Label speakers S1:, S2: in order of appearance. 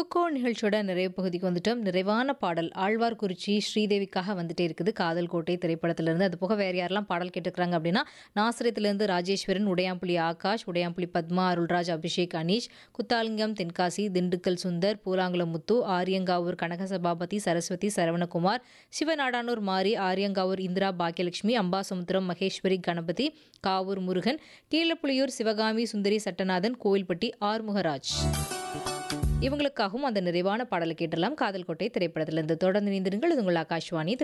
S1: குக்கோ நிகழ்ச்சியோட நிறைவு பகுதிக்கு வந்துட்டோம் நிறைவான பாடல் ஆழ்வார்குறிச்சி ஸ்ரீதேவிக்காக வந்துட்டே இருக்குது காதல் கோட்டை திரைப்படத்திலிருந்து அது போக வேறு யாரெல்லாம் பாடல் கேட்டுக்கிறாங்க அப்படின்னா நாசிரியத்திலிருந்து ராஜேஸ்வரன் உடையாம்புலி ஆகாஷ் உடையாம்புலி பத்மா அருள்ராஜ் அபிஷேக் அனீஷ் குத்தாலிங்கம் தென்காசி திண்டுக்கல் சுந்தர் பூலாங்குளம் முத்து ஆரியங்காவூர் கனக சபாபதி சரஸ்வதி சரவணகுமார் சிவநாடானூர் மாரி ஆரியங்காவூர் இந்திரா பாக்கியலட்சுமி அம்பாசமுத்திரம் மகேஸ்வரி கணபதி காவூர் முருகன் கீழப்புலியூர் சிவகாமி சுந்தரி சட்டநாதன் கோவில்பட்டி ஆறுமுகராஜ் இவங்களுக்காகவும் அந்த நிறைவான பாடலை கேட்டலாம் காதல் கோட்டை திரைப்படத்திலிருந்து தொடர்ந்து இணைந்திருங்கள் இது உங்கள் ஆகாஷ்வாணி